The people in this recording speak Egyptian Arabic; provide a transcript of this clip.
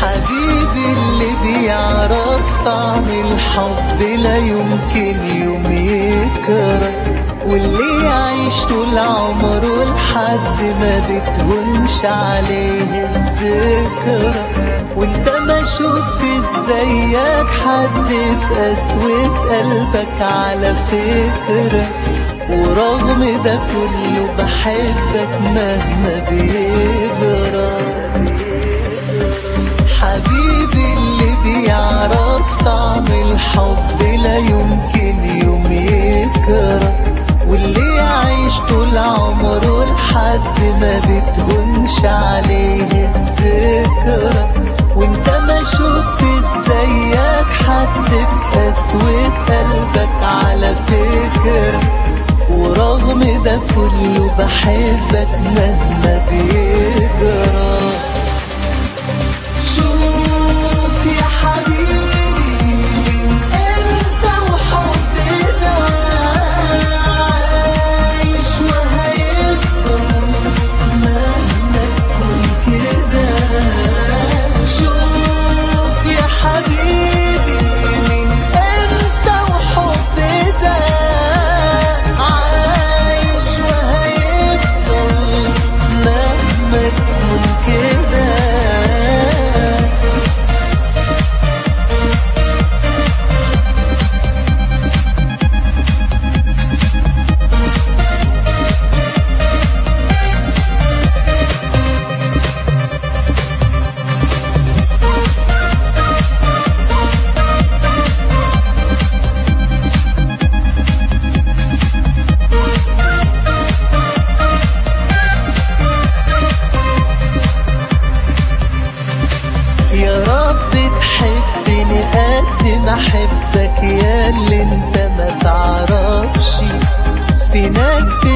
حبيبي اللي بيعرف طعم الحب لا يمكن يوم يكره واللي يعيش طول عمره لحد ما بتهونش عليه الذكرى وانت ما شوف زيك حد في قسوة قلبك على فكرة ورغم ده كله بحبك مهما بيجرى حبيبي اللي بيعرف طعم الحب لا يمكن يوم يكره واللي يعيش طول عمره لحد ما بتهونش عليه الذكرى وانت ما شوف زيك حد بقسوة قلبك على فكرة ورغم ده كله بحبك مهما بيجرى شوف يا حبيبي انت وحبي ده عايش وهيفضل مهما تكون كده شوف يا حبيبي من انت وحبي ده عايش وهيفضل مهما تكون كده يا رب تحبني قد ما احبك يا اللي انت ما تعرفش في ناس في